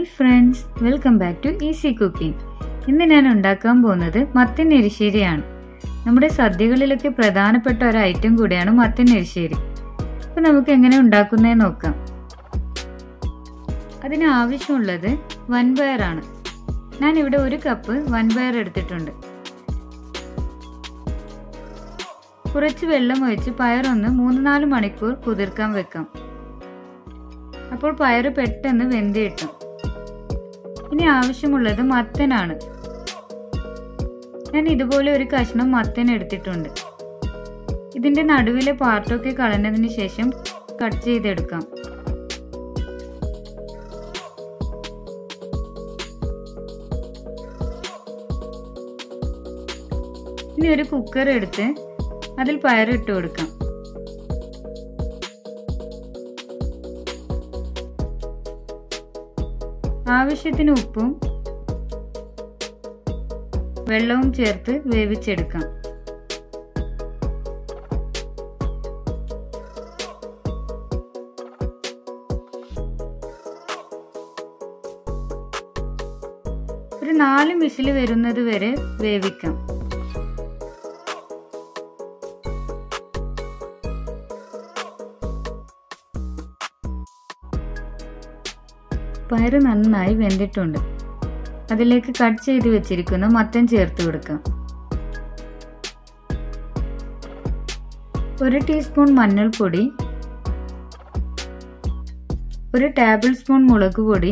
hi friends welcome back to easy cooking ഇന്ന് ഞാൻ ഉണ്ടാക്കാൻ പോകുന്നത് മത്തൻ എരിശ്ശേരിയാണ് നമ്മുടെ സദ്യകളിലൊക്കെ പ്രധാനപ്പെട്ട ഒരു ഐറ്റം കൂടിയാണ് മത്തൻ എരിശ്ശേരി അപ്പോൾ നമുക്ക് എങ്ങനെ ഉണ്ടാക്കുന്നതെന്ന് നോക്കാം അതിന് ആവശ്യമുള്ളത് വൻപയറാണ് ഞാൻ ഇവിടെ ഒരു കപ്പ് വൻപയർ എടുത്തിട്ടുണ്ട് കുറച്ച് വെള്ളം ഒഴിച്ച് പയറൊന്ന് മൂന്ന് നാല് മണിക്കൂർ കുതിർക്കാൻ വെക്കാം അപ്പോൾ പയറ് പെട്ടെന്ന് വെന്ത് കിട്ടും ഇനി ആവശ്യമുള്ളത് മത്തനാണ് ഞാൻ ഇതുപോലെ ഒരു കഷ്ണം മത്തൻ എടുത്തിട്ടുണ്ട് ഇതിന്റെ നടുവിലെ പാർട്ടൊക്കെ കളഞ്ഞതിന് ശേഷം കട്ട് ചെയ്തെടുക്കാം ഇനി ഒരു കുക്കർ എടുത്ത് അതിൽ പയറിട്ട് കൊടുക്കാം ആവശ്യത്തിന് ഉപ്പും വെള്ളവും ചേർത്ത് വേവിച്ചെടുക്കാം ഒരു നാല് വിസിൽ വരുന്നത് വരെ വേവിക്കാം പയറ് നന്നായി വെന്തിട്ടുണ്ട് അതിലേക്ക് കട്ട് ചെയ്ത് വെച്ചിരിക്കുന്ന മത്തൻ ചേർത്ത് കൊടുക്കാം ഒരു ടീസ്പൂൺ മഞ്ഞൾപ്പൊടി ഒരു ടേബിൾ സ്പൂൺ മുളക് പൊടി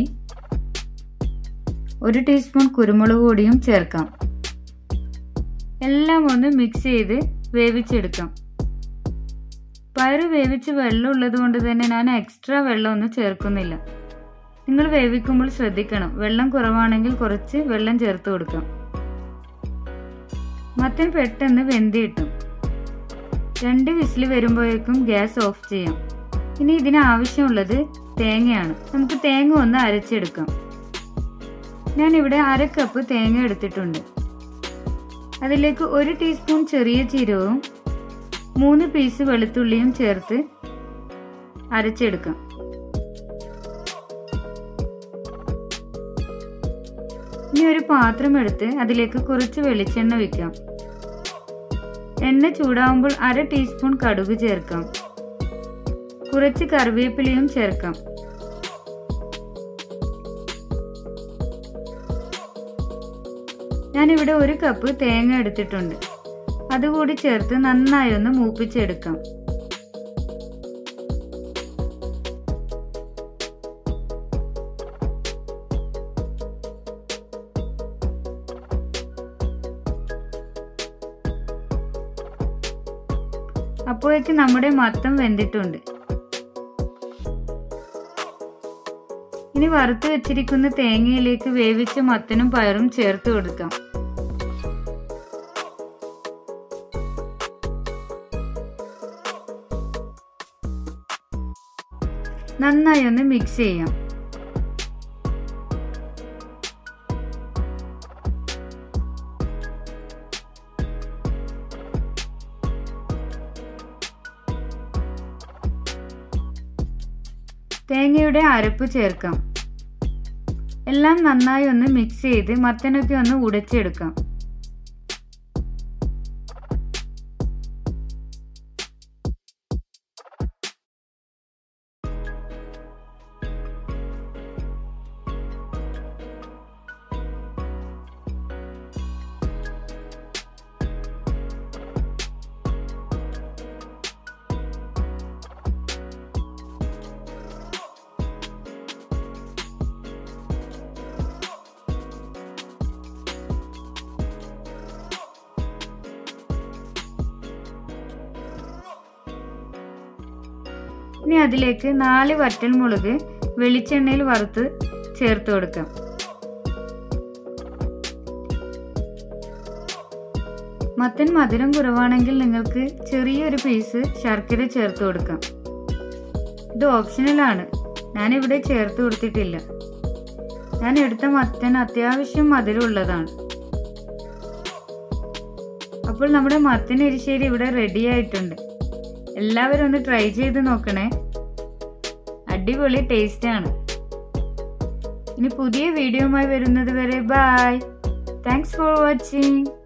ഒരു ടീസ്പൂൺ കുരുമുളക് പൊടിയും ചേർക്കാം എല്ലാം ഒന്ന് മിക്സ് ചെയ്ത് വേവിച്ചെടുക്കാം പയറ് വേവിച്ച് വെള്ളം ഉള്ളത് കൊണ്ട് തന്നെ ഞാൻ എക്സ്ട്രാ വെള്ളമൊന്നും ചേർക്കുന്നില്ല നിങ്ങൾ വേവിക്കുമ്പോൾ ശ്രദ്ധിക്കണം വെള്ളം കുറവാണെങ്കിൽ കുറച്ച് വെള്ളം ചേർത്ത് കൊടുക്കാം മത്തൻ പെട്ടെന്ന് വെന്തി കിട്ടും രണ്ട് വിസിൽ വരുമ്പോഴേക്കും ഗ്യാസ് ഓഫ് ചെയ്യാം ഇനി ഇതിന് ആവശ്യമുള്ളത് തേങ്ങയാണ് നമുക്ക് തേങ്ങ ഒന്ന് അരച്ചെടുക്കാം ഞാൻ ഇവിടെ അര കപ്പ് തേങ്ങ എടുത്തിട്ടുണ്ട് അതിലേക്ക് ഒരു ടീസ്പൂൺ ചെറിയ ജീരകവും മൂന്ന് പീസ് വെളുത്തുള്ളിയും ചേർത്ത് അരച്ചെടുക്കാം ഇനി ഒരു പാത്രം എടുത്ത് അതിലേക്ക് കുറച്ച് വെളിച്ചെണ്ണ വെക്കാം എണ്ണ ചൂടാവുമ്പോൾ അര ടീസ്പൂൺ കടുക് ചേർക്കാം കുറച്ച് കറിവേപ്പിലയും ചേർക്കാം ഞാനിവിടെ ഒരു കപ്പ് തേങ്ങ എടുത്തിട്ടുണ്ട് അതുകൂടി ചേർത്ത് നന്നായി ഒന്ന് മൂപ്പിച്ചെടുക്കാം അപ്പോഴേക്ക് നമ്മുടെ മത്തം വെന്തിട്ടുണ്ട് ഇനി വറുത്ത് വെച്ചിരിക്കുന്ന തേങ്ങയിലേക്ക് വേവിച്ച മത്തനും പയറും ചേർത്ത് കൊടുക്കാം നന്നായി ഒന്ന് മിക്സ് ചെയ്യാം തേങ്ങയുടെ അരപ്പ് ചേർക്കാം എല്ലാം നന്നായി ഒന്ന് മിക്സ് ചെയ്ത് മത്തനൊക്കെ ഒന്ന് ഉടച്ചെടുക്കാം ഇനി അതിലേക്ക് നാല് വറ്റൽമുളക് വെളിച്ചെണ്ണയിൽ വറുത്ത് ചേർത്ത് കൊടുക്കാം മത്തൻ മധുരം കുറവാണെങ്കിൽ നിങ്ങൾക്ക് ചെറിയൊരു പീസ് ശർക്കര ചേർത്ത് കൊടുക്കാം ഇത് ഓപ്ഷണലാണ് ഞാനിവിടെ ചേർത്ത് കൊടുത്തിട്ടില്ല ഞാൻ എടുത്ത മത്തൻ അത്യാവശ്യം മധുരമുള്ളതാണ് അപ്പോൾ നമ്മുടെ മത്തൻ എരിശ്ശേരി ഇവിടെ റെഡി ആയിട്ടുണ്ട് എല്ലാവരും ഒന്ന് ട്രൈ ചെയ്ത് നോക്കണേ അടിപൊളി ടേസ്റ്റ് ആണ് ഇനി പുതിയ വീഡിയോയുമായി വരുന്നത് വരെ ബൈ താങ്ക്സ് ഫോർ വാച്ചിങ്